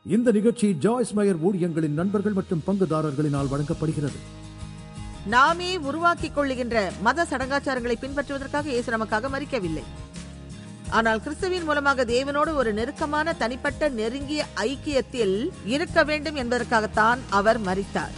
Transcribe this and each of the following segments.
இந்த நிகழ்ச்சி ஜாய்ஸ் மயர் ஊழியங்களின் நண்பர்கள் மற்றும் பங்குதாரர்களினால் வழங்கப்படுகிறது நாமே உருவாக்கிக் கொள்ளுகின்ற மத சடங்காச்சாரங்களை பின்பற்றுவதற்காக இயேசு நமக்காக மறிக்கவில்லை ஆனால் கிறிஸ்துவின் மூலமாக தேவனோடு ஒரு நெருக்கமான தனிப்பட்ட நெருங்கிய ஐக்கியத்தில் இருக்க வேண்டும் என்பதற்காகத்தான் அவர் மறித்தார்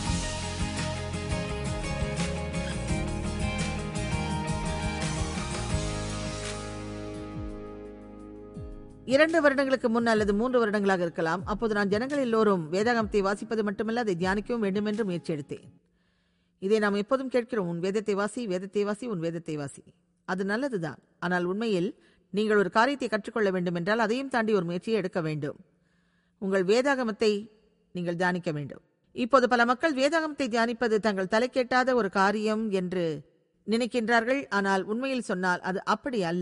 இரண்டு வருடங்களுக்கு முன் அல்லது மூன்று வருடங்களாக இருக்கலாம் அப்போது நான் ஜனங்கள் எல்லோரும் வேதாகமத்தை வாசிப்பது மட்டுமல்ல அதை தியானிக்கவும் வேண்டும் என்று முயற்சி எடுத்தேன் இதை நாம் எப்போதும் கேட்கிறோம் உன் வேதத்தை வாசி வேதத்தை வாசி உன் வேதத்தை வாசி அது நல்லதுதான் ஆனால் உண்மையில் நீங்கள் ஒரு காரியத்தை கற்றுக்கொள்ள வேண்டும் என்றால் அதையும் தாண்டி ஒரு முயற்சியை எடுக்க வேண்டும் உங்கள் வேதாகமத்தை நீங்கள் தியானிக்க வேண்டும் இப்போது பல மக்கள் வேதாகமத்தை தியானிப்பது தங்கள் தலைக்கேட்டாத ஒரு காரியம் என்று நினைக்கின்றார்கள் ஆனால் உண்மையில் சொன்னால் அது அப்படி அல்ல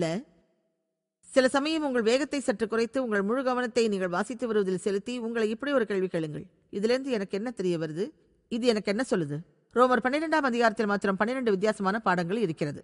சில சமயம் உங்கள் வேகத்தை சற்று குறைத்து உங்கள் முழு கவனத்தை நீங்கள் வாசித்து வருவதில் செலுத்தி உங்களை இப்படி ஒரு கேள்வி கேளுங்கள் இதிலிருந்து எனக்கு என்ன தெரிய வருது இது எனக்கு என்ன சொல்லுது ரோமர் பன்னிரெண்டாம் அதிகாரத்தில் மாத்திரம் பன்னிரண்டு வித்தியாசமான பாடங்கள் இருக்கிறது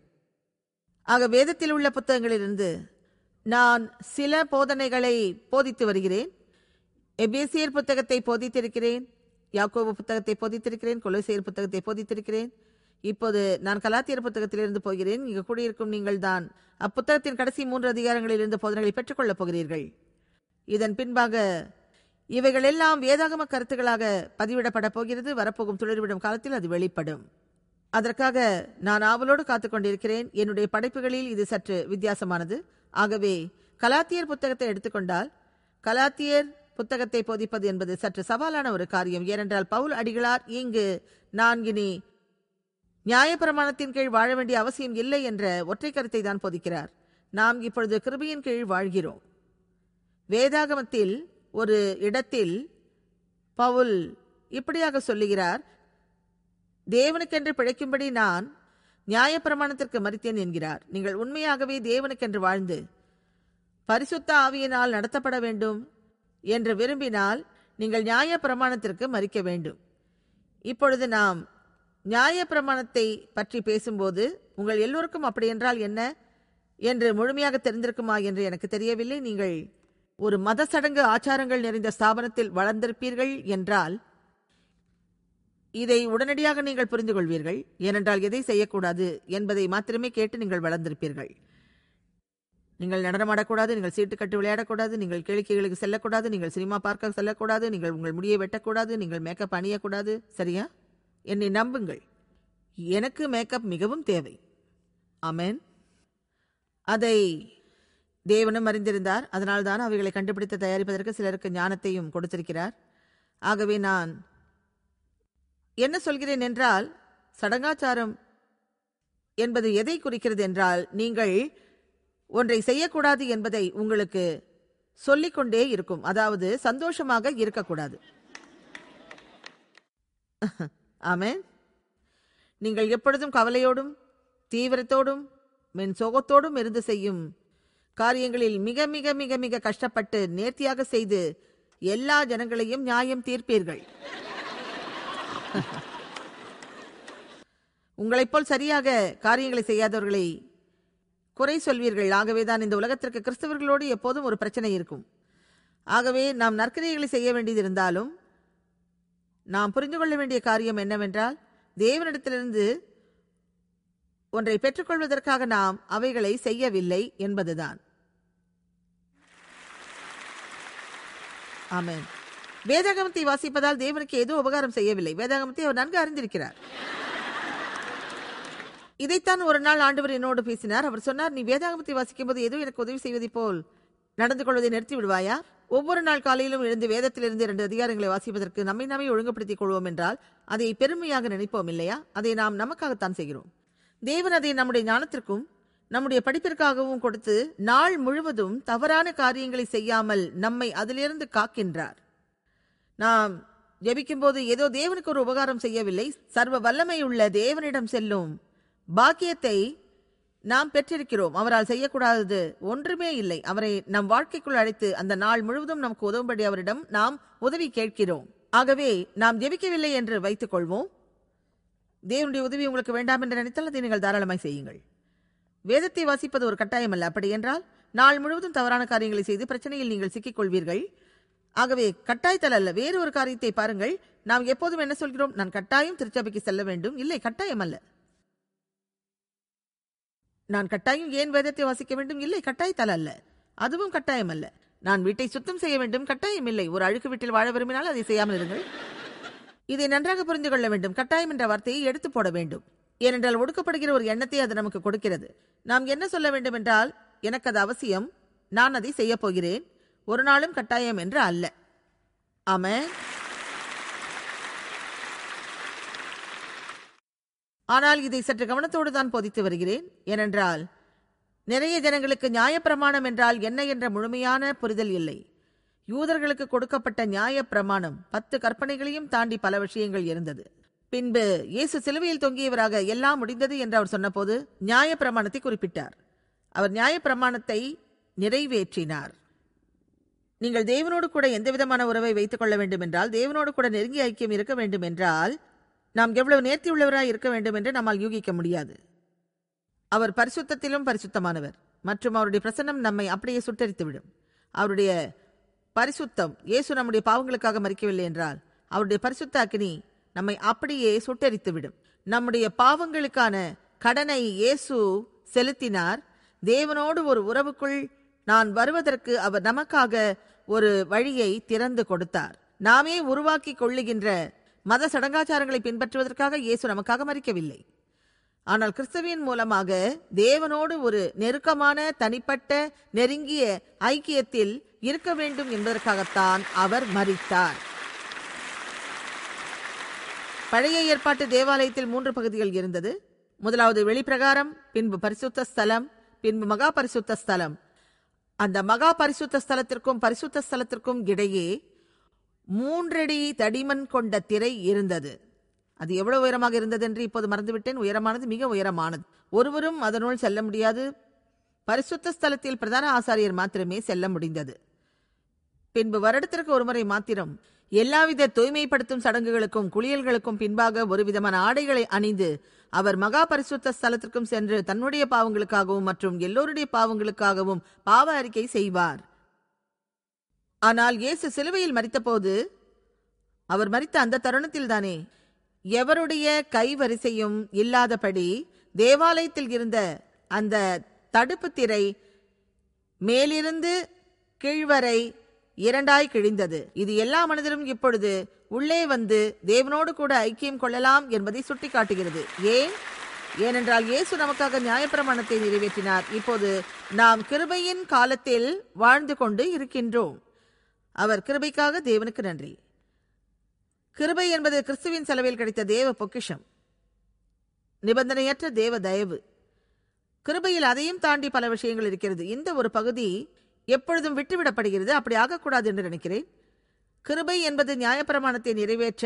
ஆக வேதத்தில் உள்ள புத்தகங்களிலிருந்து நான் சில போதனைகளை போதித்து வருகிறேன் எபேசியர் புத்தகத்தை போதித்திருக்கிறேன் யாக்கோபு புத்தகத்தை போதித்திருக்கிறேன் கொலோசியர் புத்தகத்தை போதித்திருக்கிறேன் இப்போது நான் கலாத்தியர் புத்தகத்திலிருந்து போகிறேன் இங்கு கூடியிருக்கும் நீங்கள் தான் அப்புத்தகத்தின் கடைசி மூன்று அதிகாரங்களிலிருந்து போதனைகளை பெற்றுக்கொள்ளப் போகிறீர்கள் இதன் பின்பாக இவைகள் எல்லாம் வேதாகம கருத்துக்களாக பதிவிடப்பட போகிறது வரப்போகும் துளிர்விடும் காலத்தில் அது வெளிப்படும் அதற்காக நான் ஆவலோடு காத்துக் கொண்டிருக்கிறேன் என்னுடைய படைப்புகளில் இது சற்று வித்தியாசமானது ஆகவே கலாத்தியர் புத்தகத்தை எடுத்துக்கொண்டால் கலாத்தியர் புத்தகத்தை போதிப்பது என்பது சற்று சவாலான ஒரு காரியம் ஏனென்றால் பவுல் அடிகளார் இங்கு நான் இனி நியாயப்பிரமாணத்தின் கீழ் வாழ வேண்டிய அவசியம் இல்லை என்ற ஒற்றை கருத்தை தான் போதிக்கிறார் நாம் இப்பொழுது கிருபையின் கீழ் வாழ்கிறோம் வேதாகமத்தில் ஒரு இடத்தில் பவுல் இப்படியாக சொல்லுகிறார் தேவனுக்கென்று பிழைக்கும்படி நான் நியாயப்பிரமாணத்திற்கு மறித்தேன் என்கிறார் நீங்கள் உண்மையாகவே தேவனுக்கென்று வாழ்ந்து பரிசுத்த ஆவியினால் நடத்தப்பட வேண்டும் என்று விரும்பினால் நீங்கள் நியாய பிரமாணத்திற்கு மறிக்க வேண்டும் இப்பொழுது நாம் நியாய பிரமாணத்தை பற்றி பேசும்போது உங்கள் எல்லோருக்கும் அப்படி என்றால் என்ன என்று முழுமையாக தெரிந்திருக்குமா என்று எனக்கு தெரியவில்லை நீங்கள் ஒரு மத சடங்கு ஆச்சாரங்கள் நிறைந்த ஸ்தாபனத்தில் வளர்ந்திருப்பீர்கள் என்றால் இதை உடனடியாக நீங்கள் புரிந்து கொள்வீர்கள் ஏனென்றால் எதை செய்யக்கூடாது என்பதை மாத்திரமே கேட்டு நீங்கள் வளர்ந்திருப்பீர்கள் நீங்கள் நடனமாடக்கூடாது நீங்கள் சீட்டு கட்டு விளையாடக்கூடாது நீங்கள் கேளிக்கைகளுக்கு செல்லக்கூடாது நீங்கள் சினிமா பார்க்க செல்லக்கூடாது நீங்கள் உங்கள் முடியை வெட்டக்கூடாது நீங்கள் மேக்கப் அணியக்கூடாது சரியா என்னை நம்புங்கள் எனக்கு மேக்கப் மிகவும் தேவை ஆமென் அதை தேவனும் அறிந்திருந்தார் அதனால்தான் அவைகளை கண்டுபிடித்து தயாரிப்பதற்கு சிலருக்கு ஞானத்தையும் கொடுத்திருக்கிறார் ஆகவே நான் என்ன சொல்கிறேன் என்றால் சடங்காச்சாரம் என்பது எதை குறிக்கிறது என்றால் நீங்கள் ஒன்றை செய்யக்கூடாது என்பதை உங்களுக்கு சொல்லிக்கொண்டே இருக்கும் அதாவது சந்தோஷமாக இருக்கக்கூடாது ஆமென் நீங்கள் எப்பொழுதும் கவலையோடும் தீவிரத்தோடும் மென் சோகத்தோடும் இருந்து செய்யும் காரியங்களில் மிக மிக மிக மிக கஷ்டப்பட்டு நேர்த்தியாக செய்து எல்லா ஜனங்களையும் நியாயம் தீர்ப்பீர்கள் உங்களைப் போல் சரியாக காரியங்களை செய்யாதவர்களை குறை சொல்வீர்கள் ஆகவேதான் இந்த உலகத்திற்கு கிறிஸ்தவர்களோடு எப்போதும் ஒரு பிரச்சனை இருக்கும் ஆகவே நாம் நற்கிரியைகளை செய்ய வேண்டியது இருந்தாலும் நாம் புரிந்து கொள்ள வேண்டிய காரியம் என்னவென்றால் தேவனிடத்திலிருந்து ஒன்றை பெற்றுக்கொள்வதற்காக நாம் அவைகளை செய்யவில்லை என்பதுதான் ஆமென் வேதாகமத்தை வாசிப்பதால் தேவனுக்கு ஏதோ உபகாரம் செய்யவில்லை வேதாகமத்தை அவர் நன்கு அறிந்திருக்கிறார் இதைத்தான் ஒரு நாள் ஆண்டவர் என்னோடு பேசினார் அவர் சொன்னார் நீ வேதாகமத்தை வாசிக்கும் போது ஏதோ எனக்கு உதவி செய்வதை போல் நடந்து கொள்வதை நிறுத்தி விடுவாயா ஒவ்வொரு நாள் காலையிலும் எழுந்து வேதத்திலிருந்து இரண்டு அதிகாரங்களை வாசிப்பதற்கு நம்மை நாமே ஒழுங்குபடுத்திக் கொள்வோம் என்றால் அதை பெருமையாக நினைப்போம் இல்லையா அதை நாம் நமக்காகத்தான் செய்கிறோம் தேவன் அதை நம்முடைய ஞானத்திற்கும் நம்முடைய படிப்பிற்காகவும் கொடுத்து நாள் முழுவதும் தவறான காரியங்களை செய்யாமல் நம்மை அதிலிருந்து காக்கின்றார் நாம் ஜெபிக்கும்போது ஏதோ தேவனுக்கு ஒரு உபகாரம் செய்யவில்லை சர்வ வல்லமை உள்ள தேவனிடம் செல்லும் பாக்கியத்தை நாம் பெற்றிருக்கிறோம் அவரால் செய்யக்கூடாதது ஒன்றுமே இல்லை அவரை நம் வாழ்க்கைக்குள் அழைத்து அந்த நாள் முழுவதும் நமக்கு உதவும்படி அவரிடம் நாம் உதவி கேட்கிறோம் ஆகவே நாம் ஜெபிக்கவில்லை என்று வைத்துக் கொள்வோம் தேவனுடைய உதவி உங்களுக்கு வேண்டாம் என்று நினைத்தால் அதை நீங்கள் தாராளமாய் செய்யுங்கள் வேதத்தை வாசிப்பது ஒரு கட்டாயம் அல்ல அப்படி என்றால் நாள் முழுவதும் தவறான காரியங்களை செய்து பிரச்சனையில் நீங்கள் சிக்கிக் கொள்வீர்கள் ஆகவே கட்டாயத்தல் அல்ல வேறு ஒரு காரியத்தை பாருங்கள் நாம் எப்போதும் என்ன சொல்கிறோம் நான் கட்டாயம் திருச்சபைக்கு செல்ல வேண்டும் இல்லை கட்டாயம் அல்ல நான் கட்டாயம் ஏன் வேதத்தை வாசிக்க வேண்டும் இல்லை கட்டாயத்தால் அல்ல அதுவும் கட்டாயம் அல்ல நான் வீட்டை சுத்தம் செய்ய வேண்டும் கட்டாயம் இல்லை ஒரு அழுக்கு வீட்டில் வாழ விரும்பினால் அதை செய்யாமல் இருங்கள் இதை நன்றாக புரிந்து கொள்ள வேண்டும் கட்டாயம் என்ற வார்த்தையை எடுத்து போட வேண்டும் ஏனென்றால் ஒடுக்கப்படுகிற ஒரு எண்ணத்தை அது நமக்கு கொடுக்கிறது நாம் என்ன சொல்ல வேண்டும் என்றால் எனக்கு அது அவசியம் நான் அதை செய்ய போகிறேன் ஒரு நாளும் கட்டாயம் என்று அல்ல ஆமென் ஆனால் இதை சற்று கவனத்தோடு தான் போதித்து வருகிறேன் ஏனென்றால் நிறைய ஜனங்களுக்கு நியாயப்பிரமாணம் என்றால் என்ன என்ற முழுமையான புரிதல் இல்லை யூதர்களுக்கு கொடுக்கப்பட்ட நியாயப்பிரமாணம் பத்து கற்பனைகளையும் தாண்டி பல விஷயங்கள் இருந்தது பின்பு இயேசு சிலுவையில் தொங்கியவராக எல்லாம் முடிந்தது என்று அவர் சொன்னபோது நியாயப்பிரமாணத்தை குறிப்பிட்டார் அவர் நியாயப்பிரமாணத்தை நிறைவேற்றினார் நீங்கள் தேவனோடு கூட எந்த விதமான உறவை வைத்துக் கொள்ள வேண்டும் என்றால் தேவனோடு கூட நெருங்கிய ஐக்கியம் இருக்க வேண்டும் என்றால் நாம் எவ்வளவு நேர்த்தியுள்ளவராய் இருக்க வேண்டும் என்று நம்மால் யூகிக்க முடியாது அவர் பரிசுத்தத்திலும் பரிசுத்தமானவர் மற்றும் அவருடைய பிரசன்னம் நம்மை அப்படியே சுட்டரித்துவிடும் அவருடைய பரிசுத்தம் இயேசு நம்முடைய பாவங்களுக்காக மறிக்கவில்லை என்றால் அவருடைய பரிசுத்த அக்கினி நம்மை அப்படியே சுட்டரித்துவிடும் நம்முடைய பாவங்களுக்கான கடனை இயேசு செலுத்தினார் தேவனோடு ஒரு உறவுக்குள் நான் வருவதற்கு அவர் நமக்காக ஒரு வழியை திறந்து கொடுத்தார் நாமே உருவாக்கி கொள்ளுகின்ற மத சடங்காச்சாரங்களை பின்பற்றுவதற்காக இயேசு நமக்காக மறிக்கவில்லை ஆனால் கிறிஸ்துவின் மூலமாக தேவனோடு ஒரு நெருக்கமான தனிப்பட்ட நெருங்கிய ஐக்கியத்தில் இருக்க வேண்டும் என்பதற்காகத்தான் அவர் மரித்தார் பழைய ஏற்பாட்டு தேவாலயத்தில் மூன்று பகுதிகள் இருந்தது முதலாவது வெளிப்பிரகாரம் பின்பு பரிசுத்த ஸ்தலம் பின்பு மகா பரிசுத்த ஸ்தலம் அந்த மகா பரிசுத்த ஸ்தலத்திற்கும் பரிசுத்த ஸ்தலத்திற்கும் இடையே மூன்றடி தடிமன் கொண்ட திரை இருந்தது அது எவ்வளவு உயரமாக இருந்தது என்று இப்போது மறந்துவிட்டேன் உயரமானது மிக உயரமானது ஒருவரும் அதனுள் செல்ல முடியாது பரிசுத்த ஸ்தலத்தில் பிரதான ஆசாரியர் மாத்திரமே செல்ல முடிந்தது பின்பு வருடத்திற்கு ஒருமுறை மாத்திரம் எல்லாவித தூய்மைப்படுத்தும் சடங்குகளுக்கும் குளியல்களுக்கும் பின்பாக ஒரு விதமான ஆடைகளை அணிந்து அவர் மகா பரிசுத்த ஸ்தலத்திற்கும் சென்று தன்னுடைய பாவங்களுக்காகவும் மற்றும் எல்லோருடைய பாவங்களுக்காகவும் பாவ அறிக்கை செய்வார் ஆனால் இயேசு சிலுவையில் மரித்தபோது அவர் மரித்த அந்த தருணத்தில்தானே எவருடைய கைவரிசையும் இல்லாதபடி தேவாலயத்தில் இருந்த அந்த தடுப்பு திரை மேலிருந்து கீழ்வரை இரண்டாய் கிழிந்தது இது எல்லா மனிதரும் இப்பொழுது உள்ளே வந்து தேவனோடு கூட ஐக்கியம் கொள்ளலாம் என்பதை சுட்டிக்காட்டுகிறது ஏன் ஏனென்றால் இயேசு நமக்காக நியாயப்பிரமாணத்தை நிறைவேற்றினார் இப்போது நாம் கிருபையின் காலத்தில் வாழ்ந்து கொண்டு இருக்கின்றோம் அவர் கிருபைக்காக தேவனுக்கு நன்றி கிருபை என்பது கிறிஸ்துவின் செலவில் கிடைத்த தேவ பொக்கிஷம் நிபந்தனையற்ற தேவ தயவு கிருபையில் அதையும் தாண்டி பல விஷயங்கள் இருக்கிறது இந்த ஒரு பகுதி எப்பொழுதும் விட்டுவிடப்படுகிறது அப்படி ஆகக்கூடாது என்று நினைக்கிறேன் கிருபை என்பது நியாயப்பிரமாணத்தை நிறைவேற்ற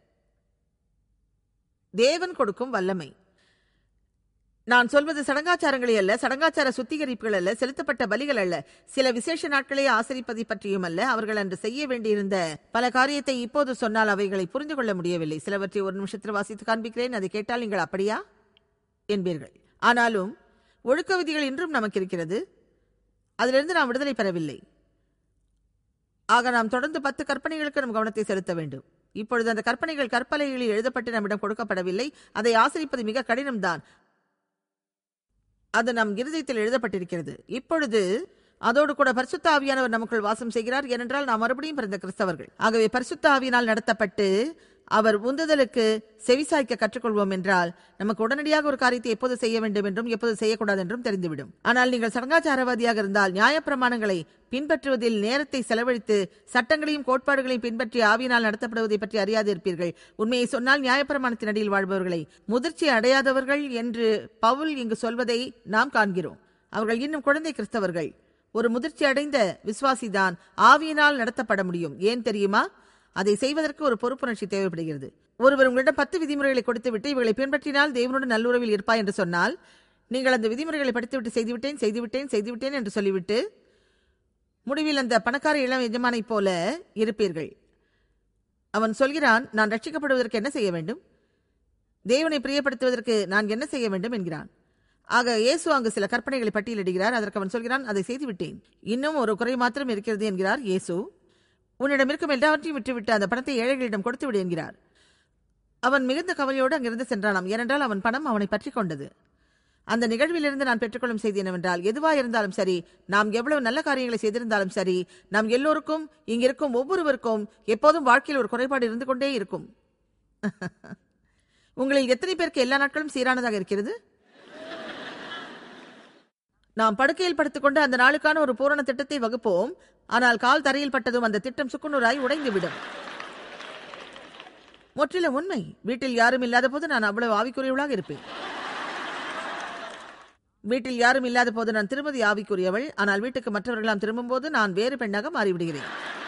தேவன் கொடுக்கும் வல்லமை நான் சொல்வது சடங்காச்சாரங்களே அல்ல சடங்காச்சார சுத்திகரிப்புகள் அல்ல செலுத்தப்பட்ட பலிகள் அல்ல சில விசேஷ நாட்களை ஆசரிப்பதை பற்றியும் அல்ல அவர்கள் அன்று செய்ய வேண்டியிருந்த பல காரியத்தை இப்போது சொன்னால் அவைகளை புரிந்து கொள்ள முடியவில்லை சிலவற்றை ஒரு நிமிஷத்தில் வாசித்து காண்பிக்கிறேன் அதை கேட்டால் நீங்கள் அப்படியா என்பீர்கள் ஆனாலும் ஒழுக்க விதிகள் இன்றும் நமக்கு இருக்கிறது அதிலிருந்து நாம் விடுதலை பெறவில்லை ஆக நாம் தொடர்ந்து பத்து கற்பனைகளுக்கு நம் கவனத்தை செலுத்த வேண்டும் இப்பொழுது அந்த கற்பனைகள் கற்பலைகளில் எழுதப்பட்டு நம்மிடம் கொடுக்கப்படவில்லை அதை ஆசரிப்பது மிக கடினம்தான் அது நம் இருதயத்தில் எழுதப்பட்டிருக்கிறது இப்பொழுது அதோடு கூட பரிசுத்த ஆவியானவர் நமக்குள் வாசம் செய்கிறார் ஏனென்றால் நாம் மறுபடியும் பிறந்த கிறிஸ்தவர்கள் ஆகவே பரிசுத்த ஆவியினால் நடத்தப்பட்டு அவர் உந்துதலுக்கு செவிசாய்க்க கற்றுக்கொள்வோம் என்றால் நமக்கு உடனடியாக ஒரு காரியத்தை எப்போது செய்ய வேண்டும் என்றும் எப்போது செய்யக்கூடாது என்றும் தெரிந்துவிடும் ஆனால் நீங்கள் சடங்காச்சாரவாதியாக இருந்தால் நியாயப்பிரமாணங்களை பின்பற்றுவதில் நேரத்தை செலவழித்து சட்டங்களையும் கோட்பாடுகளையும் பின்பற்றி ஆவியினால் நடத்தப்படுவதை பற்றி அறியாது இருப்பீர்கள் உண்மையை சொன்னால் நியாயப்பிரமாணத்தின் அடியில் வாழ்பவர்களை முதிர்ச்சி அடையாதவர்கள் என்று பவுல் இங்கு சொல்வதை நாம் காண்கிறோம் அவர்கள் இன்னும் குழந்தை கிறிஸ்தவர்கள் ஒரு முதிர்ச்சி அடைந்த விசுவாசிதான் ஆவியினால் நடத்தப்பட முடியும் ஏன் தெரியுமா அதை செய்வதற்கு ஒரு பொறுப்புணர்ச்சி தேவைப்படுகிறது ஒருவர் உங்களிடம் பத்து விதிமுறைகளை கொடுத்துவிட்டு இவர்களை பின்பற்றினால் தேவனுடன் நல்லுறவில் இருப்பாய் என்று சொன்னால் நீங்கள் அந்த விதிமுறைகளை படித்துவிட்டு செய்துவிட்டேன் செய்துவிட்டேன் செய்துவிட்டேன் என்று சொல்லிவிட்டு முடிவில் அந்த பணக்கார இளம் எஜமானைப் போல இருப்பீர்கள் அவன் சொல்கிறான் நான் ரட்சிக்கப்படுவதற்கு என்ன செய்ய வேண்டும் தேவனை பிரியப்படுத்துவதற்கு நான் என்ன செய்ய வேண்டும் என்கிறான் ஆக இயேசு அங்கு சில கற்பனைகளை பட்டியலிடுகிறார் அதற்கு அவன் சொல்கிறான் அதை செய்துவிட்டேன் இன்னும் ஒரு குறை மாத்திரம் இருக்கிறது என்கிறார் இயேசு உன்னிடம் இருக்கும் எல்லாவற்றையும் விட்டுவிட்டு அந்த பணத்தை ஏழைகளிடம் கொடுத்து விடு என்கிறார் அவன் மிகுந்த கவலையோடு அங்கிருந்து சென்றானாம் ஏனென்றால் அவன் பணம் அவனை பற்றி கொண்டது அந்த நிகழ்விலிருந்து நான் பெற்றுக்கொள்ளும் செய்தி என்னவென்றால் எதுவாக இருந்தாலும் சரி நாம் எவ்வளவு நல்ல காரியங்களை செய்திருந்தாலும் சரி நாம் எல்லோருக்கும் இங்கிருக்கும் ஒவ்வொருவருக்கும் எப்போதும் வாழ்க்கையில் ஒரு குறைபாடு இருந்து கொண்டே இருக்கும் உங்களில் எத்தனை பேருக்கு எல்லா நாட்களும் சீரானதாக இருக்கிறது நாம் படுக்கையில் படுத்துக்கொண்டு அந்த நாளுக்கான ஒரு பூரண திட்டத்தை வகுப்போம் ஆனால் கால் தரையில் பட்டதும் அந்த திட்டம் சுக்குநூறாய் உடைந்துவிடும் முற்றிலும் உண்மை வீட்டில் யாரும் இல்லாத போது நான் அவ்வளவு ஆவிக்குரியவளாக இருப்பேன் வீட்டில் யாரும் இல்லாத போது நான் திருமதி ஆவிக்குரியவள் ஆனால் வீட்டுக்கு மற்றவர்களாம் திரும்பும்போது நான் வேறு பெண்ணாக மாறிவிடுகிறேன்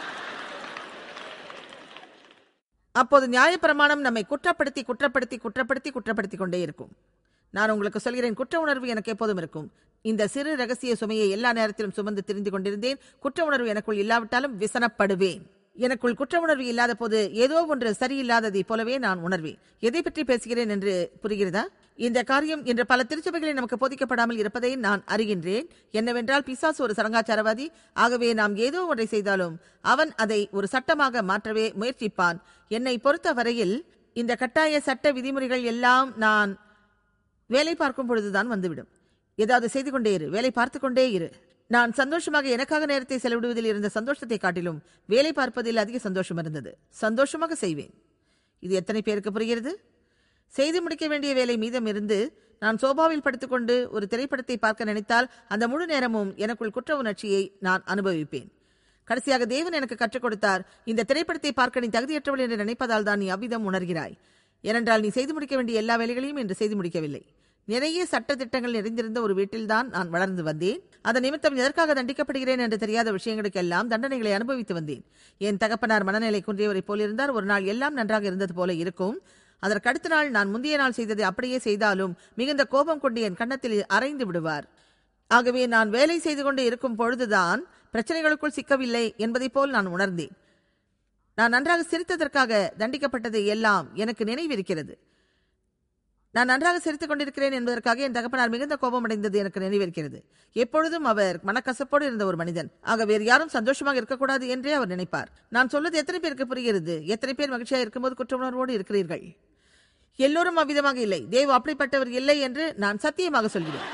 அப்போது நியாயப்பிரமாணம் நம்மை குற்றப்படுத்தி குற்றப்படுத்தி குற்றப்படுத்தி குற்றப்படுத்தி கொண்டே இருக்கும் நான் உங்களுக்கு சொல்கிறேன் குற்ற உணர்வு எனக்கு எப்போதும் இருக்கும் இந்த சிறு ரகசிய சுமையை எல்லா நேரத்திலும் சுமந்து திரிந்து கொண்டிருந்தேன் குற்ற உணர்வு எனக்குள் இல்லாவிட்டாலும் விசனப்படுவேன் எனக்குள் குற்ற உணர்வு இல்லாத போது ஏதோ ஒன்று சரியில்லாததை போலவே நான் உணர்வேன் எதை பற்றி பேசுகிறேன் என்று புரிகிறதா இந்த காரியம் இன்று பல திருச்சபைகளில் நமக்கு போதிக்கப்படாமல் இருப்பதை நான் அறிகின்றேன் என்னவென்றால் பிசாசு ஒரு சடங்காச்சாரவாதி ஆகவே நாம் ஏதோ ஒன்றை செய்தாலும் அவன் அதை ஒரு சட்டமாக மாற்றவே முயற்சிப்பான் என்னை பொறுத்த வரையில் இந்த கட்டாய சட்ட விதிமுறைகள் எல்லாம் நான் வேலை பார்க்கும் பொழுதுதான் வந்துவிடும் ஏதாவது செய்து கொண்டே இரு வேலை பார்த்து கொண்டே இரு நான் சந்தோஷமாக எனக்காக நேரத்தை செலவிடுவதில் இருந்த சந்தோஷத்தை காட்டிலும் வேலை பார்ப்பதில் அதிக சந்தோஷம் இருந்தது சந்தோஷமாக செய்வேன் இது எத்தனை பேருக்கு புரிகிறது செய்து முடிக்க வேண்டிய வேலை மீதம் இருந்து நான் சோபாவில் படுத்துக்கொண்டு ஒரு திரைப்படத்தை பார்க்க நினைத்தால் அந்த முழு நேரமும் எனக்குள் குற்ற உணர்ச்சியை நான் அனுபவிப்பேன் கடைசியாக தேவன் எனக்கு கற்றுக் கொடுத்தார் இந்த திரைப்படத்தை பார்க்க நீ தகுதியற்றவள் என்று நினைப்பதால் தான் நீ அவ்விதம் உணர்கிறாய் ஏனென்றால் நீ செய்து முடிக்க வேண்டிய எல்லா வேலைகளையும் இன்று செய்து முடிக்கவில்லை நிறைய சட்ட திட்டங்கள் நிறைந்திருந்த ஒரு வீட்டில்தான் நான் வளர்ந்து வந்தேன் அதன் நிமித்தம் எதற்காக தண்டிக்கப்படுகிறேன் என்று தெரியாத விஷயங்களுக்கெல்லாம் தண்டனைகளை அனுபவித்து வந்தேன் என் தகப்பனார் மனநிலை குன்றியவரைப் போலிருந்தார் ஒரு நாள் எல்லாம் நன்றாக இருந்தது போல இருக்கும் அதற்கு அடுத்த நாள் நான் முந்தைய நாள் செய்ததை அப்படியே செய்தாலும் மிகுந்த கோபம் கொண்டு என் கன்னத்தில் அரைந்து விடுவார் ஆகவே நான் வேலை செய்து கொண்டு இருக்கும் பொழுதுதான் பிரச்சனைகளுக்குள் சிக்கவில்லை என்பதைப் போல் நான் உணர்ந்தேன் நான் நன்றாக சிரித்ததற்காக தண்டிக்கப்பட்டதை எல்லாம் எனக்கு நினைவிருக்கிறது நான் நன்றாக சிரித்துக் கொண்டிருக்கிறேன் என்பதற்காக என் தகப்பனார் மிகுந்த கோபம் அடைந்தது எனக்கு நினைவிருக்கிறது எப்பொழுதும் அவர் மனக்கசப்போடு இருந்த ஒரு மனிதன் ஆக வேறு யாரும் சந்தோஷமாக இருக்கக்கூடாது என்றே அவர் நினைப்பார் நான் சொல்வது எத்தனை பேருக்கு புரிகிறது எத்தனை பேர் மகிழ்ச்சியாக இருக்கும்போது குற்ற உணர்வோடு இருக்கிறீர்கள் எல்லோரும் அவ்விதமாக இல்லை தேவ் அப்படிப்பட்டவர் இல்லை என்று நான் சத்தியமாக சொல்கிறேன்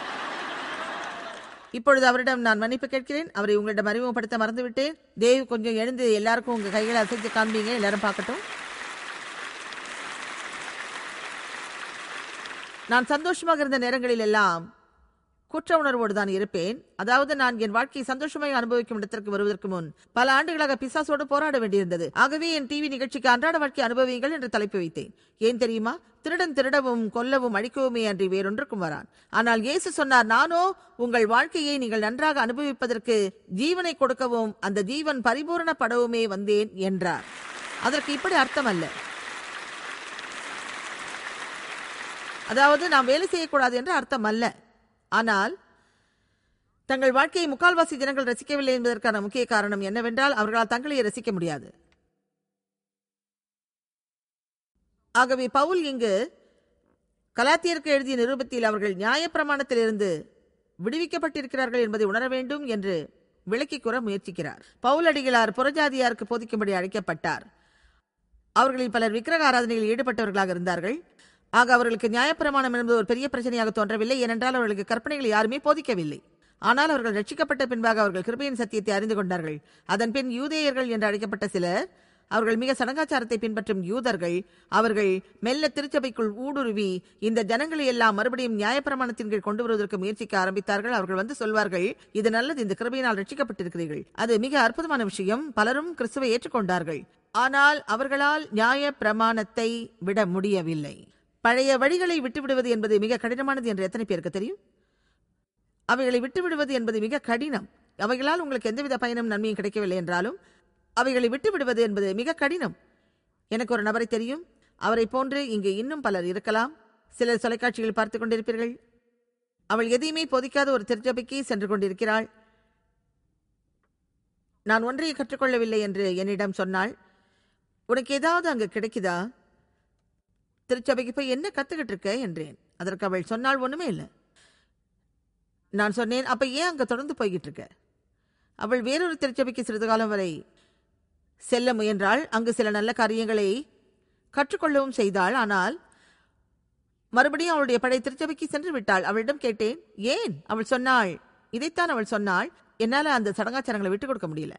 இப்பொழுது அவரிடம் நான் மன்னிப்பு கேட்கிறேன் அவரை உங்களிடம் அறிமுகப்படுத்த மறந்துவிட்டேன் தேவ் கொஞ்சம் எழுந்து எல்லாருக்கும் உங்க கைகளை அசைத்து காண்பீங்க எல்லாரும் பார்க்கட்டும் நான் சந்தோஷமாக இருந்த நேரங்களில் எல்லாம் குற்ற உணர்வோடு தான் இருப்பேன் அதாவது நான் என் வாழ்க்கையை சந்தோஷமாக அனுபவிக்கும் இடத்திற்கு வருவதற்கு முன் பல ஆண்டுகளாக பிசாசோடு போராட வேண்டியிருந்தது ஆகவே என் டிவி நிகழ்ச்சிக்கு அன்றாட வாழ்க்கை அனுபவியுங்கள் என்று தலைப்பு வைத்தேன் ஏன் தெரியுமா திருடன் திருடவும் கொல்லவும் அழிக்கவுமே அன்றி வேறொன்றுக்கும் வரான் ஆனால் இயேசு சொன்னார் நானோ உங்கள் வாழ்க்கையை நீங்கள் நன்றாக அனுபவிப்பதற்கு ஜீவனை கொடுக்கவும் அந்த ஜீவன் பரிபூரணப்படவுமே வந்தேன் என்றார் அதற்கு இப்படி அர்த்தம் அல்ல அதாவது நாம் வேலை செய்யக்கூடாது என்று அர்த்தம் அல்ல ஆனால் தங்கள் வாழ்க்கையை முக்கால்வாசி ஜனங்கள் ரசிக்கவில்லை என்பதற்கான முக்கிய காரணம் என்னவென்றால் அவர்களால் தங்களையே ரசிக்க முடியாது ஆகவே பவுல் இங்கு கலாத்தியருக்கு எழுதிய நிருபத்தில் அவர்கள் நியாயப்பிரமாணத்திலிருந்து விடுவிக்கப்பட்டிருக்கிறார்கள் என்பதை உணர வேண்டும் என்று விளக்கி கூற முயற்சிக்கிறார் பவுல் அடிகளார் புறஜாதியாருக்கு போதிக்கும்படி அழைக்கப்பட்டார் அவர்களில் பலர் விக்கிரக ஆராதனையில் ஈடுபட்டவர்களாக இருந்தார்கள் ஆக அவர்களுக்கு நியாயப்பிரமாணம் என்பது ஒரு பெரிய பிரச்சனையாக தோன்றவில்லை ஏனென்றால் அவர்களுக்கு கற்பனைகளை யாருமே போதிக்கவில்லை ஆனால் அவர்கள் ரட்சிக்கப்பட்ட பின்பாக அவர்கள் கிருபையின் சத்தியத்தை அறிந்து கொண்டார்கள் அதன் பின் யூதேயர்கள் என்று அழைக்கப்பட்ட சிலர் அவர்கள் மிக சடங்காச்சாரத்தை பின்பற்றும் யூதர்கள் அவர்கள் மெல்ல திருச்சபைக்குள் ஊடுருவி இந்த ஜனங்களை எல்லாம் மறுபடியும் நியாயப்பிரமாணத்தின் கீழ் கொண்டு வருவதற்கு முயற்சிக்க ஆரம்பித்தார்கள் அவர்கள் வந்து சொல்வார்கள் இது நல்லது இந்த கிருபையினால் ரட்சிக்கப்பட்டிருக்கிறீர்கள் அது மிக அற்புதமான விஷயம் பலரும் கிறிஸ்துவை ஏற்றுக்கொண்டார்கள் ஆனால் அவர்களால் நியாய பிரமாணத்தை விட முடியவில்லை பழைய வழிகளை விட்டுவிடுவது என்பது மிக கடினமானது என்று எத்தனை பேருக்கு தெரியும் அவைகளை விட்டுவிடுவது என்பது மிக கடினம் அவைகளால் உங்களுக்கு எந்தவித பயனும் நன்மையும் கிடைக்கவில்லை என்றாலும் அவைகளை விட்டுவிடுவது என்பது மிக கடினம் எனக்கு ஒரு நபரை தெரியும் அவரை போன்று இங்கு இன்னும் பலர் இருக்கலாம் சிலர் தொலைக்காட்சியில் பார்த்துக் கொண்டிருப்பீர்கள் அவள் எதையுமே போதிக்காத ஒரு திருச்சபைக்கு சென்று கொண்டிருக்கிறாள் நான் ஒன்றையும் கற்றுக்கொள்ளவில்லை என்று என்னிடம் சொன்னாள் உனக்கு ஏதாவது அங்கு கிடைக்குதா திருச்சபைக்கு போய் என்ன கத்துக்கிட்டு இருக்க என்றேன் அதற்கு அவள் சொன்னால் ஒண்ணுமே இல்லை நான் சொன்னேன் அப்ப ஏன் அங்க தொடர்ந்து போய்கிட்டு இருக்க அவள் வேறொரு திருச்சபைக்கு சிறிது காலம் வரை செல்ல முயன்றாள் அங்கு சில நல்ல காரியங்களை கற்றுக்கொள்ளவும் செய்தாள் ஆனால் மறுபடியும் அவளுடைய படை திருச்சபைக்கு சென்று விட்டாள் அவளிடம் கேட்டேன் ஏன் அவள் சொன்னாள் இதைத்தான் அவள் சொன்னாள் என்னால அந்த சடங்காச்சாரங்களை விட்டுக் கொடுக்க முடியல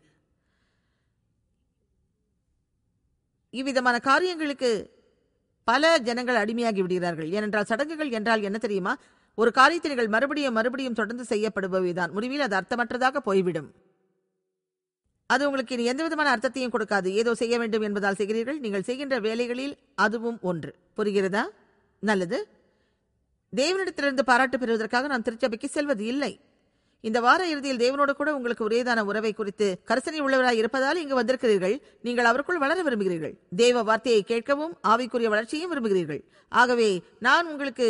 இவ்விதமான காரியங்களுக்கு பல ஜனங்கள் அடிமையாகி விடுகிறார்கள் ஏனென்றால் சடங்குகள் என்றால் என்ன தெரியுமா ஒரு காரியத்தை நீங்கள் மறுபடியும் மறுபடியும் தொடர்ந்து செய்யப்படுபவைதான் முடிவில் அது அர்த்தமற்றதாக போய்விடும் அது உங்களுக்கு இனி எந்த விதமான அர்த்தத்தையும் கொடுக்காது ஏதோ செய்ய வேண்டும் என்பதால் செய்கிறீர்கள் நீங்கள் செய்கின்ற வேலைகளில் அதுவும் ஒன்று புரிகிறதா நல்லது தேவனிடத்திலிருந்து பாராட்டு பெறுவதற்காக நான் திருச்சபைக்கு செல்வது இல்லை இந்த வார இறுதியில் தேவனோடு கூட உங்களுக்கு ஒரேதான உறவை குறித்து கரசனை உள்ளவராய் இருப்பதால் இங்கு வந்திருக்கிறீர்கள் நீங்கள் அவருக்குள் வளர விரும்புகிறீர்கள் தேவ வார்த்தையை கேட்கவும் ஆவிக்குரிய வளர்ச்சியையும் விரும்புகிறீர்கள் ஆகவே நான் உங்களுக்கு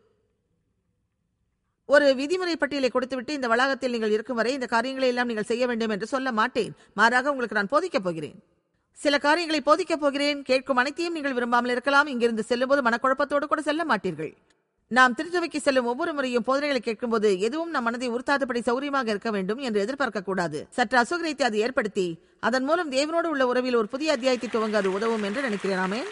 ஒரு விதிமுறை பட்டியலை கொடுத்துவிட்டு இந்த வளாகத்தில் நீங்கள் இருக்கும் வரை இந்த காரியங்களை எல்லாம் நீங்கள் செய்ய வேண்டும் என்று சொல்ல மாட்டேன் மாறாக உங்களுக்கு நான் போதிக்கப் போகிறேன் சில காரியங்களை போதிக்கப் போகிறேன் கேட்கும் அனைத்தையும் நீங்கள் விரும்பாமல் இருக்கலாம் இங்கிருந்து செல்லும்போது மனக்குழப்பத்தோடு கூட செல்ல மாட்டீர்கள் நாம் திருச்சபைக்கு செல்லும் ஒவ்வொரு முறையும் போதனைகளை கேட்கும்போது எதுவும் நம் மனதை உறுத்தாதபடி சௌரியமாக இருக்க வேண்டும் என்று எதிர்பார்க்க கூடாது சற்று அசுகரியத்தை அது ஏற்படுத்தி அதன் மூலம் தேவனோடு உள்ள உறவில் ஒரு புதிய அத்தியாயத்தை துவங்க அது உதவும் என்று நினைக்கிறேன் ஆமென்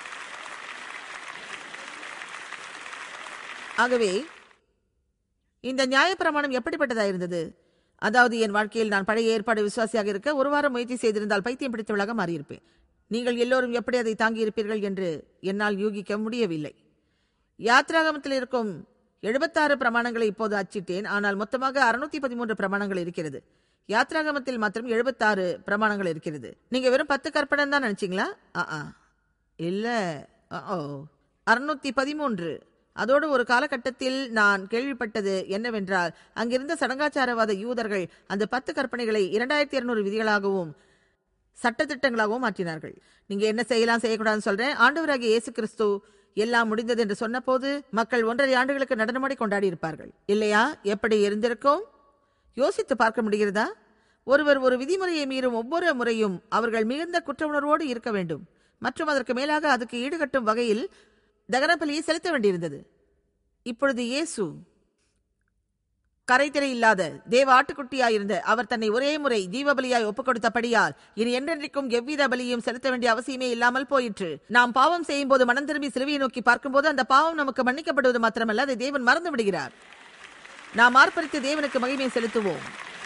ஆகவே இந்த நியாயப்பிரமாணம் எப்படிப்பட்டதா இருந்தது அதாவது என் வாழ்க்கையில் நான் பழைய ஏற்பாடு விசுவாசியாக இருக்க ஒரு வாரம் முயற்சி செய்திருந்தால் பைத்தியம் பிடித்தவளாக மாறியிருப்பேன் நீங்கள் எல்லோரும் எப்படி அதை தாங்கியிருப்பீர்கள் என்று என்னால் யூகிக்க முடியவில்லை யாத்ராகமத்தில் இருக்கும் எழுபத்தாறு பிரமாணங்களை இப்போது அச்சிட்டேன் ஆனால் மொத்தமாக அறுநூத்தி பதிமூன்று பிரமாணங்கள் இருக்கிறது யாத்ராகமத்தில் மாத்திரம் எழுபத்தாறு பிரமாணங்கள் இருக்கிறது நீங்க வெறும் பத்து கற்பனை தான் நினைச்சீங்களா ஆ ஆ. இல்ல ஓ அறுநூத்தி பதிமூன்று அதோடு ஒரு காலகட்டத்தில் நான் கேள்விப்பட்டது என்னவென்றால் அங்கிருந்த சடங்காச்சாரவாத யூதர்கள் அந்த பத்து கற்பனைகளை இரண்டாயிரத்தி இருநூறு விதிகளாகவும் சட்டத்திட்டங்களாகவும் மாற்றினார்கள் நீங்க என்ன செய்யலாம் செய்யக்கூடாதுன்னு சொல்றேன் ஆண்டவராகிய இயேசு கிறிஸ்து எல்லாம் முடிந்தது என்று சொன்னபோது மக்கள் ஒன்றரை ஆண்டுகளுக்கு நடனமாடி கொண்டாடி இருப்பார்கள் இல்லையா எப்படி இருந்திருக்கும் யோசித்து பார்க்க முடிகிறதா ஒருவர் ஒரு விதிமுறையை மீறும் ஒவ்வொரு முறையும் அவர்கள் மிகுந்த குற்ற உணர்வோடு இருக்க வேண்டும் மற்றும் அதற்கு மேலாக அதுக்கு ஈடுகட்டும் வகையில் தகனபலியை செலுத்த வேண்டியிருந்தது இப்பொழுது இயேசு கரைதிரை இல்லாத தேவ ஆட்டுக்குட்டியாயிருந்த அவர் தன்னை ஒரே முறை ஜீவபலியாய் ஒப்புக் கொடுத்தபடியால் இனி என்றென்றைக்கும் எவ்வித பலியும் செலுத்த வேண்டிய அவசியமே இல்லாமல் போயிற்று நாம் பாவம் செய்யும் போது மனம் திரும்பி சிலுவையை நோக்கி பார்க்கும்போது அந்த பாவம் நமக்கு மன்னிக்கப்படுவது மாத்திரமல்ல அதை தேவன் மறந்து விடுகிறார் நாம் ஆர்ப்பரித்து தேவனுக்கு மகிமை செலுத்துவோம்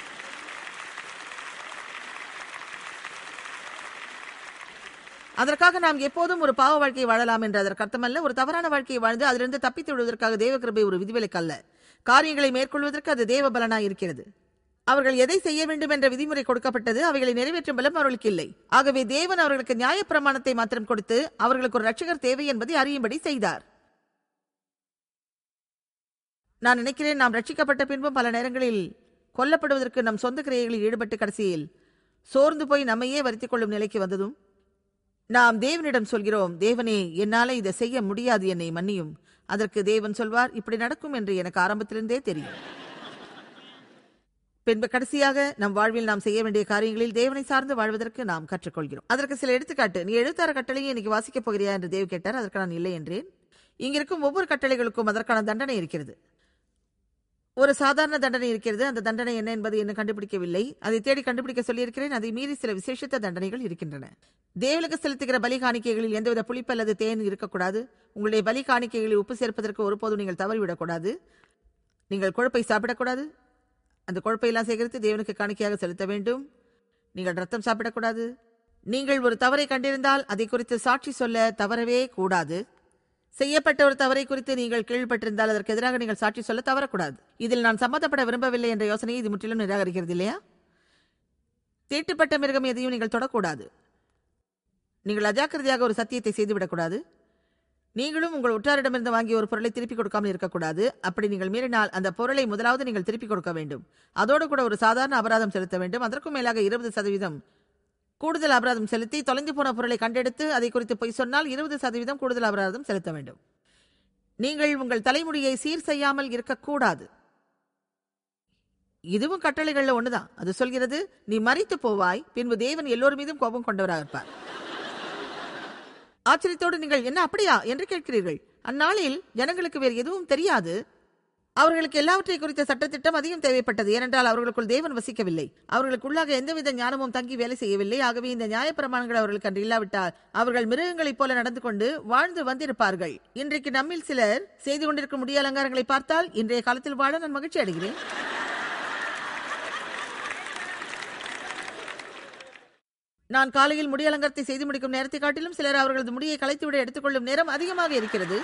அதற்காக நாம் எப்போதும் ஒரு பாவ வாழ்க்கையை வாழலாம் என்று அதற்கு அர்த்தமல்ல ஒரு தவறான வாழ்க்கையை வாழ்ந்து அதிலிருந்து தப்பித்து விடுவதற்காக தேவ கிருபை ஒரு விதிவிலக்கு அல்ல காரியங்களை மேற்கொள்வதற்கு அது தேவ பலனாய் இருக்கிறது அவர்கள் எதை செய்ய வேண்டும் என்ற விதிமுறை கொடுக்கப்பட்டது அவைகளை நிறைவேற்றும் பலம் அவர்களுக்கு இல்லை ஆகவே தேவன் அவர்களுக்கு நியாயப்பிரமாணத்தை மாத்திரம் கொடுத்து அவர்களுக்கு ஒரு ரட்சகர் தேவை என்பதை அறியும்படி செய்தார் நான் நினைக்கிறேன் நாம் ரட்சிக்கப்பட்ட பின்பும் பல நேரங்களில் கொல்லப்படுவதற்கு நம் சொந்த கிரியைகளில் ஈடுபட்டு கடைசியில் சோர்ந்து போய் நம்மையே வருத்திக் கொள்ளும் நிலைக்கு வந்ததும் நாம் தேவனிடம் சொல்கிறோம் தேவனே என்னால இதை செய்ய முடியாது என்னை மன்னியும் அதற்கு தேவன் சொல்வார் இப்படி நடக்கும் என்று எனக்கு ஆரம்பத்திலிருந்தே தெரியும் பின்பு கடைசியாக நம் வாழ்வில் நாம் செய்ய வேண்டிய காரியங்களில் தேவனை சார்ந்து வாழ்வதற்கு நாம் கற்றுக்கொள்கிறோம் அதற்கு சில எடுத்துக்காட்டு நீ எழுத்தார கட்டளையை இன்னைக்கு வாசிக்கப் போகிறியா என்று தேவ் கேட்டார் அதற்கு நான் இல்லை என்றேன் இங்கிருக்கும் ஒவ்வொரு கட்டளைகளுக்கும் அதற்கான தண்டனை இருக்கிறது ஒரு சாதாரண தண்டனை இருக்கிறது அந்த தண்டனை என்ன என்பதை இன்னும் கண்டுபிடிக்கவில்லை அதை தேடி கண்டுபிடிக்க சொல்லியிருக்கிறேன் அதை மீறி சில விசேஷித்த தண்டனைகள் இருக்கின்றன தேவனுக்கு செலுத்துகிற பலி காணிக்கைகளில் எந்தவித புளிப்பு அல்லது தேன் இருக்கக்கூடாது உங்களுடைய பலி காணிக்கைகளில் உப்பு சேர்ப்பதற்கு ஒருபோதும் நீங்கள் தவறிவிடக்கூடாது நீங்கள் கொழுப்பை சாப்பிடக்கூடாது அந்த கொழுப்பையெல்லாம் சேகரித்து தேவனுக்கு காணிக்கையாக செலுத்த வேண்டும் நீங்கள் ரத்தம் சாப்பிடக்கூடாது நீங்கள் ஒரு தவறை கண்டிருந்தால் அதை குறித்து சாட்சி சொல்ல தவறவே கூடாது செய்யப்பட்ட ஒரு தவறை குறித்து நீங்கள் கேள்விப்பட்டிருந்தால் அதற்கு எதிராக நீங்கள் சாட்சி சொல்ல தவறக்கூடாது இதில் நான் சம்மந்தப்பட விரும்பவில்லை என்ற யோசனையை இது முற்றிலும் நிராகரிக்கிறது இல்லையா தீட்டுப்பட்ட மிருகம் எதையும் நீங்கள் தொடக்கூடாது நீங்கள் அஜாக்கிரதையாக ஒரு சத்தியத்தை செய்துவிடக்கூடாது நீங்களும் உங்கள் உற்றாரிடமிருந்து வாங்கிய ஒரு பொருளை திருப்பி கொடுக்காமல் இருக்கக்கூடாது அப்படி நீங்கள் மீறினால் அந்த பொருளை முதலாவது நீங்கள் திருப்பி கொடுக்க வேண்டும் அதோடு கூட ஒரு சாதாரண அபராதம் செலுத்த வேண்டும் அதற்கும் மேலாக இருபது சதவீதம் கூடுதல் அபராதம் செலுத்தி தொலைந்து போன பொருளை கண்டெடுத்து அதை குறித்து பொய் சொன்னால் இருபது சதவீதம் கூடுதல் அபராதம் செலுத்த வேண்டும் நீங்கள் உங்கள் தலைமுடியை சீர் செய்யாமல் இருக்கக்கூடாது இதுவும் கட்டளைகள்ல ஒண்ணுதான் அது சொல்கிறது நீ மறித்து போவாய் பின்பு தேவன் எல்லோர் மீதும் கோபம் கொண்டவராக இருப்பார் ஆச்சரியத்தோடு நீங்கள் என்ன அப்படியா என்று கேட்கிறீர்கள் அந்நாளில் ஜனங்களுக்கு வேறு எதுவும் தெரியாது அவர்களுக்கு எல்லாவற்றை குறித்த சட்டத்திட்டம் அதிகம் தேவைப்பட்டது ஏனென்றால் அவர்களுக்குள் தேவன் வசிக்கவில்லை அவர்களுக்குள்ளாக எந்தவித ஞானமும் தங்கி வேலை செய்யவில்லை ஆகவே இந்த நியாயப்பிரமாணங்கள் அவர்களுக்கு அன்று இல்லாவிட்டால் அவர்கள் மிருகங்களைப் போல நடந்து கொண்டு வாழ்ந்து வந்திருப்பார்கள் இன்றைக்கு நம்மில் சிலர் செய்து கொண்டிருக்கும் முடிய அலங்காரங்களை பார்த்தால் இன்றைய காலத்தில் வாழ நான் மகிழ்ச்சி அடைகிறேன் நான் காலையில் முடி அலங்காரத்தை செய்து முடிக்கும் நேரத்தை காட்டிலும் சிலர் அவர்களது முடியை கலைத்துவிட எடுத்துக்கொள்ளும் நேரம் அதிகமாக இருக்கிறது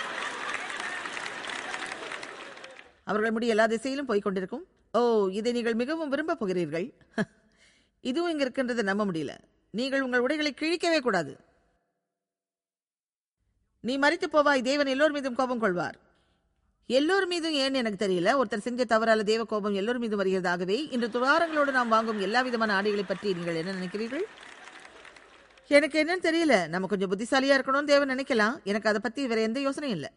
அவர்கள் முடி எல்லா திசையிலும் போய்க் கொண்டிருக்கும் ஓ இதை நீங்கள் மிகவும் விரும்ப போகிறீர்கள் இதுவும் இங்க இருக்கின்றது நம்ப முடியல நீங்கள் உங்கள் உடைகளை கிழிக்கவே கூடாது நீ மறித்து போவாய் தேவன் எல்லோர் மீதும் கோபம் கொள்வார் எல்லோர் மீதும் ஏன் எனக்கு தெரியல ஒருத்தர் செஞ்ச தவறால தேவ கோபம் எல்லோர் மீதும் வருகிறதாகவே இன்று துவாரங்களோடு நாம் வாங்கும் எல்லா விதமான ஆடைகளை பற்றி நீங்கள் என்ன நினைக்கிறீர்கள் எனக்கு என்னன்னு தெரியல நம்ம கொஞ்சம் புத்திசாலியா இருக்கணும்னு தேவன் நினைக்கலாம் எனக்கு அதை பத்தி வேற எந்த யோசனையும் இல்லை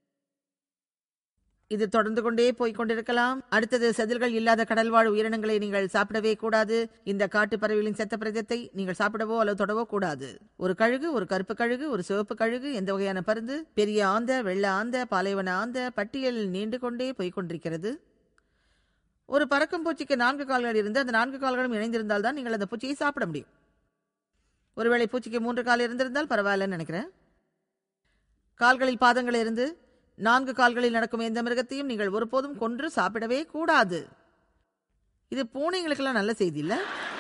இது தொடர்ந்து கொண்டே போய்க் கொண்டிருக்கலாம் அடுத்தது செதில்கள் இல்லாத கடல்வாழ் உயிரினங்களை நீங்கள் சாப்பிடவே கூடாது இந்த காட்டு பறவைகளின் செத்த பிரதத்தை நீங்கள் சாப்பிடவோ அல்லது தொடவோ கூடாது ஒரு கழுகு ஒரு கருப்பு கழுகு ஒரு சிவப்பு கழுகு எந்த வகையான பருந்து பெரிய ஆந்த வெள்ள ஆந்த பாலைவன ஆந்த பட்டியல் நீண்டு கொண்டே போய்க் கொண்டிருக்கிறது ஒரு பறக்கும் பூச்சிக்கு நான்கு கால்கள் இருந்து அந்த நான்கு கால்களும் இணைந்திருந்தால் தான் நீங்கள் அந்த பூச்சியை சாப்பிட முடியும் ஒருவேளை பூச்சிக்கு மூன்று கால் இருந்திருந்தால் பரவாயில்லன்னு நினைக்கிறேன் கால்களில் பாதங்கள் இருந்து நான்கு கால்களில் நடக்கும் எந்த மிருகத்தையும் நீங்கள் ஒருபோதும் கொன்று சாப்பிடவே கூடாது இது பூனைங்களுக்கெல்லாம் நல்ல செய்தி இல்ல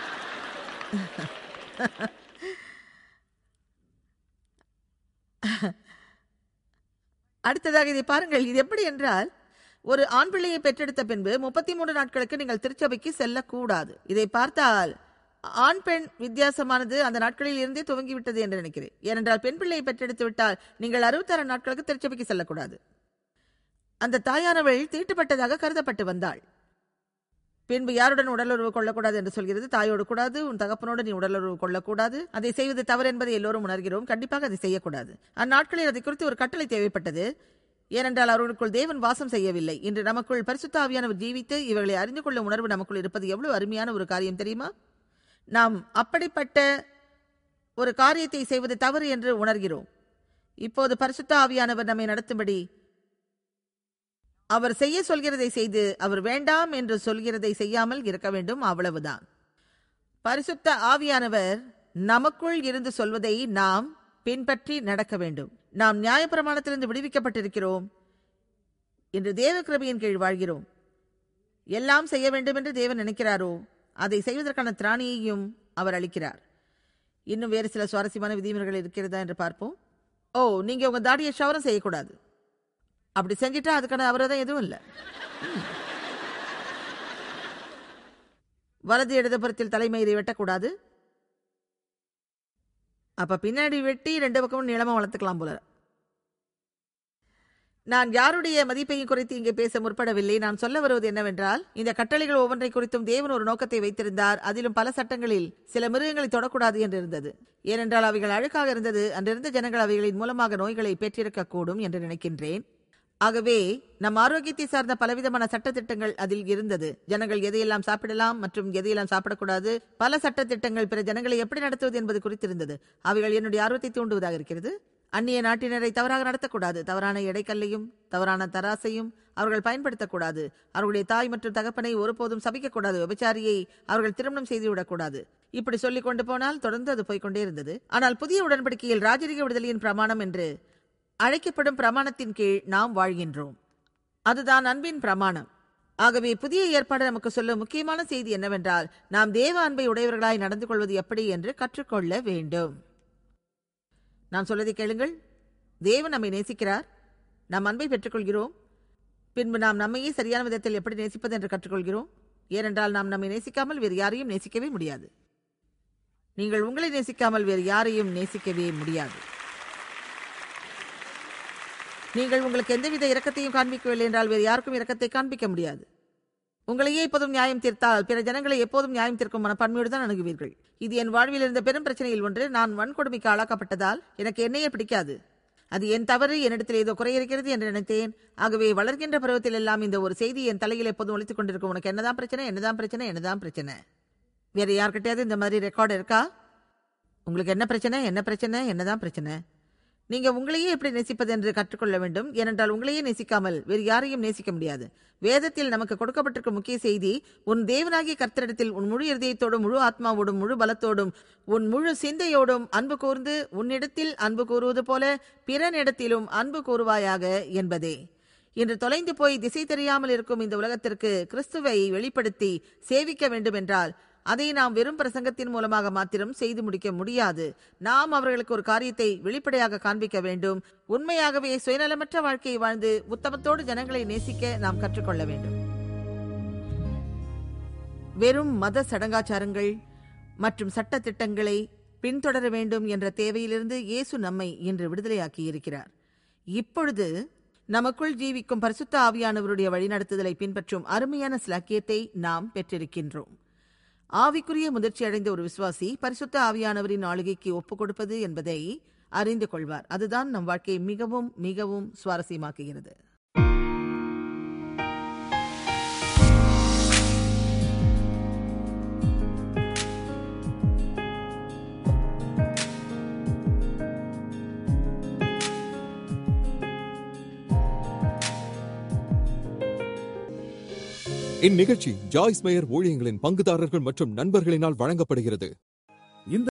அடுத்ததாக இதை பாருங்கள் இது எப்படி என்றால் ஒரு ஆண் பிள்ளையை பெற்றெடுத்த பின்பு முப்பத்தி மூன்று நாட்களுக்கு நீங்கள் திருச்சபைக்கு செல்லக்கூடாது இதை பார்த்தால் ஆண் பெண் வித்தியாசமானது அந்த நாட்களில் இருந்தே துவங்கிவிட்டது என்று நினைக்கிறேன் ஏனென்றால் பெண் பிள்ளையை பெற்றெடுத்து விட்டால் நீங்கள் அறுபத்தாறு நாட்களுக்கு திருச்சபைக்கு செல்லக்கூடாது அந்த தாயானவள் தீட்டுப்பட்டதாக கருதப்பட்டு வந்தாள் பின்பு யாருடன் உடலுறவு கொள்ளக்கூடாது என்று சொல்கிறது தாயோடு கூடாது உன் தகப்பனோடு நீ உடலுறவு கொள்ளக்கூடாது அதை செய்வது தவறு என்பதை எல்லோரும் உணர்கிறோம் கண்டிப்பாக அதை செய்யக்கூடாது அந்நாட்களில் அதை குறித்து ஒரு கட்டளை தேவைப்பட்டது ஏனென்றால் அவர்களுக்குள் தேவன் வாசம் செய்யவில்லை இன்று நமக்குள் பரிசுத்த ஆவியானவர் ஜீவித்து இவர்களை அறிந்து கொள்ளும் உணர்வு நமக்குள் இருப்பது எவ்வளவு அருமையான ஒரு காரியம் தெரியுமா நாம் அப்படிப்பட்ட ஒரு காரியத்தை செய்வது தவறு என்று உணர்கிறோம் இப்போது பரிசுத்த ஆவியானவர் நம்மை நடத்தும்படி அவர் செய்ய சொல்கிறதை செய்து அவர் வேண்டாம் என்று சொல்கிறதை செய்யாமல் இருக்க வேண்டும் அவ்வளவுதான் பரிசுத்த ஆவியானவர் நமக்குள் இருந்து சொல்வதை நாம் பின்பற்றி நடக்க வேண்டும் நாம் நியாயப்பிரமாணத்திலிருந்து விடுவிக்கப்பட்டிருக்கிறோம் இன்று தேவ கிருபையின் கீழ் வாழ்கிறோம் எல்லாம் செய்ய வேண்டும் என்று தேவன் நினைக்கிறாரோ அதை செய்வதற்கான திராணியையும் அவர் அளிக்கிறார் இன்னும் வேறு சில சுவாரஸ்யமான விதிமுறைகள் இருக்கிறதா என்று பார்ப்போம் ஓ நீங்க உங்க தாடியை ஷவரம் செய்யக்கூடாது அப்படி செஞ்சிட்டா அதுக்கான அவரதம் எதுவும் இல்லை வலது இடதுபுறத்தில் தலைமயிரை வெட்டக்கூடாது அப்ப பின்னாடி வெட்டி ரெண்டு பக்கமும் நீளமா வளர்த்துக்கலாம் போல நான் யாருடைய மதிப்பையும் குறித்து இங்கே பேச முற்படவில்லை நான் சொல்ல வருவது என்னவென்றால் இந்த கட்டளைகள் ஒவ்வொன்றை குறித்தும் தேவன் ஒரு நோக்கத்தை வைத்திருந்தார் அதிலும் பல சட்டங்களில் சில மிருகங்களை தொடக்கூடாது என்று இருந்தது ஏனென்றால் அவைகள் அழுக்காக இருந்தது அன்றிருந்த ஜனங்கள் அவைகளின் மூலமாக நோய்களை பெற்றிருக்கக்கூடும் என்று நினைக்கின்றேன் ஆகவே நம் ஆரோக்கியத்தை சார்ந்த பலவிதமான சட்டத்திட்டங்கள் அதில் இருந்தது ஜனங்கள் எதையெல்லாம் சாப்பிடலாம் மற்றும் எதையெல்லாம் சாப்பிடக்கூடாது பல சட்டத்திட்டங்கள் பிற ஜனங்களை எப்படி நடத்துவது என்பது குறித்திருந்தது அவைகள் என்னுடைய ஆர்வத்தை தூண்டுவதாக இருக்கிறது அந்நிய நாட்டினரை தவறாக நடத்தக்கூடாது தவறான எடைக்கல்லையும் தவறான தராசையும் அவர்கள் பயன்படுத்தக்கூடாது அவர்களுடைய தாய் மற்றும் தகப்பனை ஒருபோதும் சபிக்கக்கூடாது விபச்சாரியை அவர்கள் திருமணம் செய்துவிடக்கூடாது இப்படி சொல்லிக் கொண்டு போனால் தொடர்ந்து அது போய்க்கொண்டே இருந்தது ஆனால் புதிய உடன்படிக்கையில் ராஜரிக விடுதலையின் பிரமாணம் என்று அழைக்கப்படும் பிரமாணத்தின் கீழ் நாம் வாழ்கின்றோம் அதுதான் அன்பின் பிரமாணம் ஆகவே புதிய ஏற்பாடு நமக்கு சொல்லும் முக்கியமான செய்தி என்னவென்றால் நாம் தேவ அன்பை உடையவர்களாய் நடந்து கொள்வது எப்படி என்று கற்றுக்கொள்ள வேண்டும் நான் சொல்வதை கேளுங்கள் தேவன் நம்மை நேசிக்கிறார் நாம் அன்பை பெற்றுக்கொள்கிறோம் பின்பு நாம் நம்மையே சரியான விதத்தில் எப்படி நேசிப்பது என்று கற்றுக்கொள்கிறோம் ஏனென்றால் நாம் நம்மை நேசிக்காமல் வேறு யாரையும் நேசிக்கவே முடியாது நீங்கள் உங்களை நேசிக்காமல் வேறு யாரையும் நேசிக்கவே முடியாது நீங்கள் உங்களுக்கு எந்தவித இரக்கத்தையும் காண்பிக்கவில்லை என்றால் வேறு யாருக்கும் இரக்கத்தை காண்பிக்க முடியாது உங்களையே எப்போதும் நியாயம் தீர்த்தால் பிற ஜனங்களை எப்போதும் நியாயம் தீர்க்கும் மனப்பான்மையோடு தான் அணுகுவீர்கள் இது என் வாழ்வில் இருந்த பெரும் பிரச்சனையில் ஒன்று நான் வன்கொடுமைக்கு ஆளாக்கப்பட்டதால் எனக்கு என்னையே பிடிக்காது அது என் தவறு என்னிடத்தில் ஏதோ குறை இருக்கிறது என்று நினைத்தேன் ஆகவே வளர்கின்ற பருவத்தில் எல்லாம் இந்த ஒரு செய்தி என் தலையில் எப்போதும் ஒழித்துக் கொண்டிருக்கும் உனக்கு என்னதான் பிரச்சனை என்னதான் பிரச்சனை என்னதான் பிரச்சனை வேற யார்கிட்டயாவது இந்த மாதிரி ரெக்கார்டு இருக்கா உங்களுக்கு என்ன பிரச்சனை என்ன பிரச்சனை என்னதான் பிரச்சனை நீங்க உங்களையே எப்படி நேசிப்பது என்று கற்றுக்கொள்ள வேண்டும் ஏனென்றால் உங்களையே நேசிக்காமல் வேறு யாரையும் நேசிக்க முடியாது வேதத்தில் நமக்கு கொடுக்கப்பட்டிருக்கும் முக்கிய செய்தி உன் தேவனாகிய கர்த்தரிடத்தில் உன் முழு இருதயத்தோடும் முழு ஆத்மாவோடும் முழு பலத்தோடும் உன் முழு சிந்தையோடும் அன்பு கூர்ந்து உன்னிடத்தில் அன்பு கூறுவது போல பிறனிடத்திலும் அன்பு கூறுவாயாக என்பதே இன்று தொலைந்து போய் திசை தெரியாமல் இருக்கும் இந்த உலகத்திற்கு கிறிஸ்துவை வெளிப்படுத்தி சேவிக்க வேண்டும் என்றால் அதை நாம் வெறும் பிரசங்கத்தின் மூலமாக மாத்திரம் செய்து முடிக்க முடியாது நாம் அவர்களுக்கு ஒரு காரியத்தை வெளிப்படையாக காண்பிக்க வேண்டும் உண்மையாகவே சுயநலமற்ற வாழ்க்கையை வாழ்ந்து உத்தமத்தோடு ஜனங்களை நேசிக்க நாம் கற்றுக்கொள்ள வேண்டும் வெறும் மத சடங்காச்சாரங்கள் மற்றும் சட்ட திட்டங்களை பின்தொடர வேண்டும் என்ற தேவையிலிருந்து இயேசு நம்மை இன்று விடுதலையாக்கி இருக்கிறார் இப்பொழுது நமக்குள் ஜீவிக்கும் பரிசுத்த ஆவியானவருடைய வழிநடத்துதலை பின்பற்றும் அருமையான சிலாக்கியத்தை நாம் பெற்றிருக்கின்றோம் ஆவிக்குரிய முதிர்ச்சி அடைந்த ஒரு விசுவாசி பரிசுத்த ஆவியானவரின் ஆளுகைக்கு ஒப்புக் கொடுப்பது என்பதை அறிந்து கொள்வார் அதுதான் நம் வாழ்க்கையை மிகவும் மிகவும் சுவாரஸ்யமாக்குகிறது இந்நிகழ்ச்சி ஜாய்ஸ் மேயர் ஊழியங்களின் பங்குதாரர்கள் மற்றும் நண்பர்களினால் வழங்கப்படுகிறது